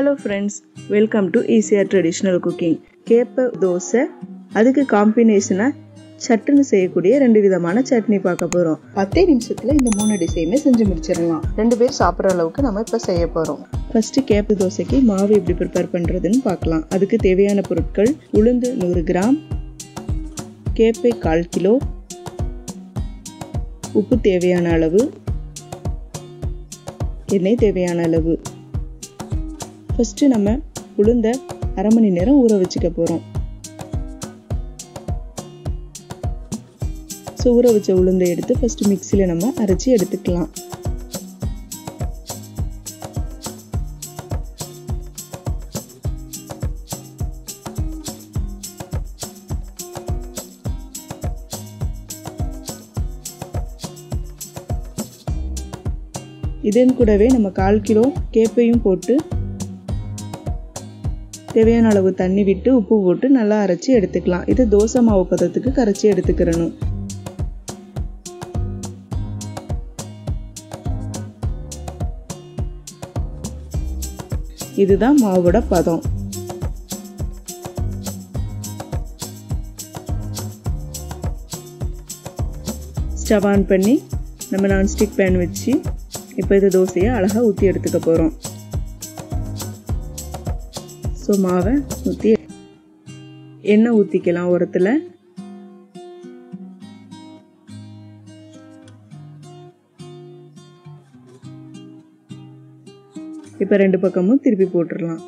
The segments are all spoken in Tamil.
ஹலோ ஃப்ரெண்ட்ஸ் வெல்கம் டு ஈஸியாக ட்ரெடிஷ்னல் குக்கிங் கேப்ப தோசை அதுக்கு காம்பினேஷனாக சட்டுன்னு செய்யக்கூடிய ரெண்டு விதமான சட்னி பார்க்க போகிறோம் பத்தே நிமிஷத்தில் இந்த மூணு டிஷையுமே செஞ்சு முடிச்சிடலாம் ரெண்டு பேர் சாப்பிட்ற அளவுக்கு நம்ம இப்போ செய்ய போகிறோம் ஃபஸ்ட்டு கேப்பு தோசைக்கு மாவு எப்படி ப்ரிப்பேர் பண்ணுறதுன்னு பார்க்கலாம் அதுக்கு தேவையான பொருட்கள் உளுந்து நூறு கிராம் கேப்பை கால் கிலோ உப்பு தேவையான அளவு எண்ணெய் தேவையான அளவு ஃபஸ்ட்டு நம்ம உளுந்த அரை மணி நேரம் ஊற வச்சுக்க போகிறோம் ஸோ ஊற வச்ச உளுந்தை எடுத்து ஃபஸ்ட்டு மிக்சியில் நம்ம அரைச்சி எடுத்துக்கலாம் இதன் கூடவே நம்ம கால் கிலோ கேப்பையும் போட்டு தேவையான அளவு தண்ணி விட்டு உப்பு போட்டு நல்லா அரைச்சி எடுத்துக்கலாம் இது தோசை மாவு பதத்துக்கு கரைச்சி எடுத்துக்கிறணும் இதுதான் மாவோட பதம் ஸ்டவ் ஆன் பண்ணி நம்ம நான்ஸ்டிக் பேன் வச்சு இப்போ இது தோசையை அழகாக ஊற்றி எடுத்துக்க போகிறோம் ஸோ மாவை ஊற்றி எண்ணெய் ஊற்றிக்கலாம் உரத்தில் இப்போ ரெண்டு பக்கமும் திருப்பி போட்டுடலாம்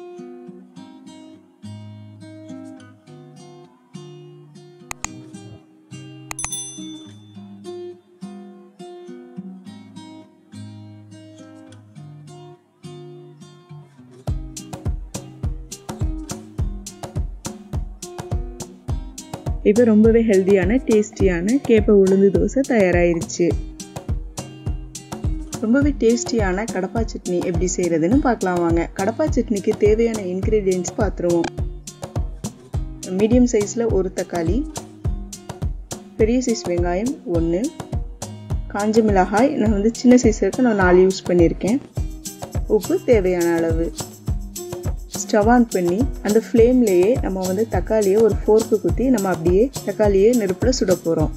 இப்போ ரொம்பவே ஹெல்த்தியான டேஸ்டியான கேப்பை உளுந்து தோசை தயாராயிருச்சு ரொம்பவே டேஸ்டியான கடப்பா சட்னி எப்படி செய்கிறதுன்னு பார்க்கலாம் வாங்க கடப்பா சட்னிக்கு தேவையான இன்க்ரீடியன்ட்ஸ் பார்த்துருவோம் மீடியம் சைஸில் ஒரு தக்காளி பெரிய சைஸ் வெங்காயம் ஒன்று காஞ்ச மிளகாய் நான் வந்து சின்ன சைஸுக்கு நான் நாலு யூஸ் பண்ணியிருக்கேன் உப்பு தேவையான அளவு ஸ்டவ் ஆன் பண்ணி அந்த ஃப்ளேம்லேயே நம்ம வந்து தக்காளியை ஒரு ஃபோர்க்கு குத்தி நம்ம அப்படியே தக்காளியை நெருப்பில் சுட போகிறோம்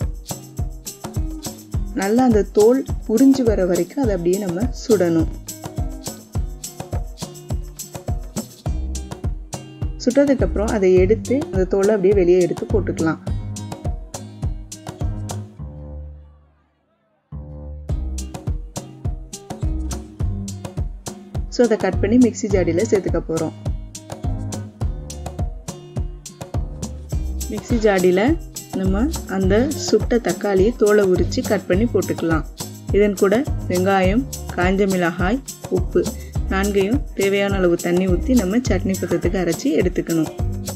நல்லா அந்த தோல் புரிஞ்சு வர வரைக்கும் அதை அப்படியே நம்ம சுடணும் சுட்டதுக்கப்புறம் அதை எடுத்து அந்த தோலை அப்படியே வெளியே எடுத்து போட்டுக்கலாம் ஸோ அதை கட் பண்ணி மிக்சி ஜாடியில் சேர்த்துக்க போகிறோம் மிக்சி ஜாடியில் நம்ம அந்த சுட்ட தக்காளியை தோலை உரித்து கட் பண்ணி போட்டுக்கலாம் இதன் கூட வெங்காயம் காஞ்ச மிளகாய் உப்பு நான்கையும் தேவையான அளவு தண்ணி ஊற்றி நம்ம சட்னி பதத்துக்கு அரைச்சி எடுத்துக்கணும்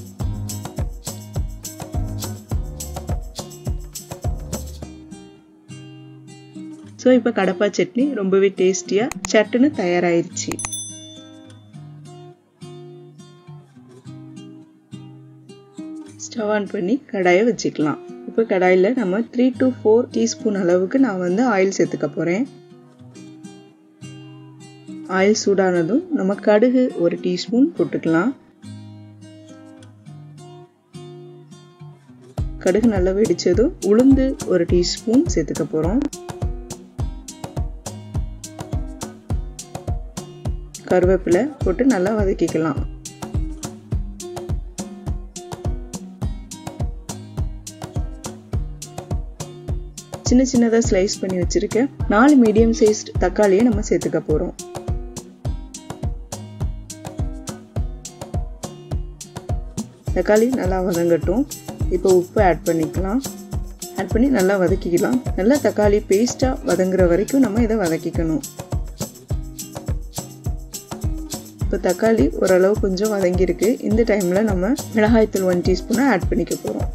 ஸோ இப்போ கடப்பா சட்னி ரொம்பவே டேஸ்டியாக சட்டுன்னு தயாராகிருச்சு ஸ்டவ் ஆன் பண்ணி கடாயை வச்சுக்கலாம் இப்போ கடாயில் நம்ம த்ரீ டு ஃபோர் டீஸ்பூன் அளவுக்கு நான் வந்து ஆயில் சேர்த்துக்க போகிறேன் ஆயில் சூடானதும் நம்ம கடுகு ஒரு டீஸ்பூன் போட்டுக்கலாம் கடுகு நல்லா வெடிச்சதும் உளுந்து ஒரு டீஸ்பூன் சேர்த்துக்க போகிறோம் கருவேப்பிலை போட்டு நல்லா வதக்கிக்கலாம் சின்ன சின்னதாக ஸ்லைஸ் பண்ணி வச்சுருக்கேன் நாலு மீடியம் சைஸ் தக்காளியை நம்ம சேர்த்துக்க போகிறோம் தக்காளி நல்லா வதங்கட்டும் இப்போ உப்பு ஆட் பண்ணிக்கலாம் ஆட் பண்ணி நல்லா வதக்கிக்கலாம் நல்லா தக்காளி பேஸ்ட்டாக வதங்குற வரைக்கும் நம்ம இதை வதக்கிக்கணும் இப்போ தக்காளி ஓரளவு கொஞ்சம் வதங்கியிருக்கு இந்த டைமில் நம்ம மிளகாய்த்தூள் ஒன் டீஸ்பூனை ஆட் பண்ணிக்க போகிறோம்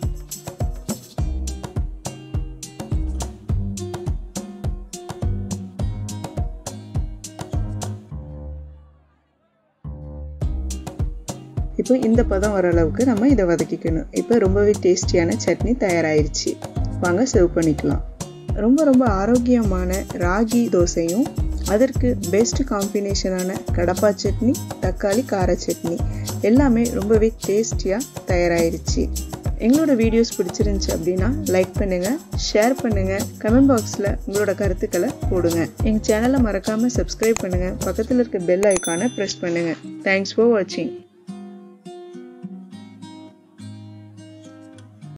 இப்போ இந்த பதம் வர அளவுக்கு நம்ம இதை வதக்கிக்கணும் இப்போ ரொம்பவே டேஸ்டியான சட்னி தயாராகிருச்சு வாங்க சர்வ் பண்ணிக்கலாம் ரொம்ப ரொம்ப ஆரோக்கியமான ராகி தோசையும் அதற்கு பெஸ்ட் காம்பினேஷனான கடப்பா சட்னி தக்காளி கார சட்னி எல்லாமே ரொம்பவே டேஸ்டியாக தயாராகிருச்சு எங்களோட வீடியோஸ் பிடிச்சிருந்துச்சு அப்படின்னா லைக் பண்ணுங்கள் ஷேர் பண்ணுங்கள் கமெண்ட் பாக்ஸில் உங்களோட கருத்துக்களை போடுங்க எங்கள் சேனலை மறக்காமல் சப்ஸ்கிரைப் பண்ணுங்கள் பக்கத்தில் இருக்க பெல் ஐக்கானை ப்ரெஸ் பண்ணுங்கள் தேங்க்ஸ் ஃபார் வாட்சிங்